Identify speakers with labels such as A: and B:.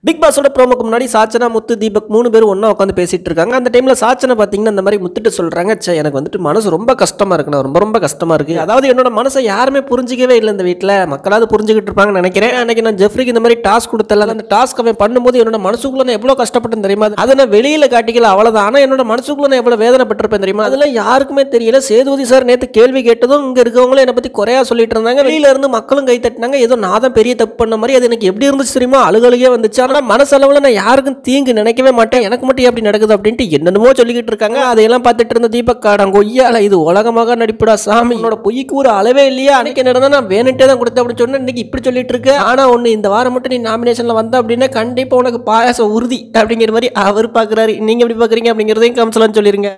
A: big பாஸோட ப்ரோமோக்கு முன்னாடி சாச்சனா முத்து தீபக் மூணு பேரும் ஒண்ணா உட்காந்து பேசிட்டு இருக்காங்க அந்த டைம்ல சாச்சனா பாத்தீங்கன்னா இந்த மாதிரி முத்துட்டு சொல்றாங்க ச்சே எனக்கு வந்துட்டு மனசு ரொம்ப கஷ்டமா இருக்குண்ணா ரொம்ப ரொம்ப கஷ்டமா இருக்கு அதாவது என்னோட மனசை யாருமே புரிஞ்சிக்கவே இல்லை இந்த வீட்ல மக்களாவது புரிஞ்சுக்கிட்டு இருப்பாங்கன்னு நினைக்கிறேன் அன்னைக்கு நான் ஜெஃப்ரிக்கு இந்த மாதிரி டாஸ்க் கொடுத்தல அந்த டாஸ்க் அவன் பண்ணும்போது என்னோட மனசுக்குள்ள நான் எவ்வளவு கஷ்டப்பட்டேன் தெரியுமா அதை நான் வெளியில காட்டிக்கல அவ்வளவுதான் ஆனா என்னோட மனசுக்குள்ள நான் எவ்வளவு வேதனைப்பட்டிருப்பேன் தெரியுமா அதெல்லாம் யாருக்குமே தெரியல சேதுபதி சார் நேத்து கேள்வி கேட்டதும் இங்க இருக்கவங்களும் என்னை பத்தி குறையா சொல்லிட்டு இருந்தாங்க வெளியில இருந்து மக்களும் கை தட்டினாங்க ஏதோ நான் தான் பெரிய தப்பு பண்ண மாதிரி அது எனக்கு எப்படி இருந்துச்சு தெரியுமா அழுகழுகே வந்துச்சு ஆனா மனசளவுல நான் யாருக்கும் தீங்கு நினைக்கவே மாட்டேன் எனக்கு மட்டும் எப்படி நடக்குது அப்படின்ட்டு என்னென்னமோ சொல்லிக்கிட்டு இருக்காங்க அதையெல்லாம் பார்த்துட்டு இருந்த தீபக் காடம் கொய்யால இது உலகமாக நடிப்புடா சாமி என்னோட பொய்க்கு ஒரு அளவே இல்லையா அன்னைக்கு என்னடா நான் வேணுட்டே தான் கொடுத்தேன் அப்படின்னு சொன்னா இன்னைக்கு இப்படி சொல்லிட்டு இருக்க ஆனா ஒண்ணு இந்த வாரம் மட்டும் நீ நாமினேஷன்ல வந்த அப்படின்னா கண்டிப்பா உனக்கு பாயாசம் உறுதி அப்படிங்கிற மாதிரி அவர் பாக்குறாரு நீங்க எப்படி பாக்குறீங்க அப்படிங்கறதையும் கம்சலான்னு சொல்லிருங்க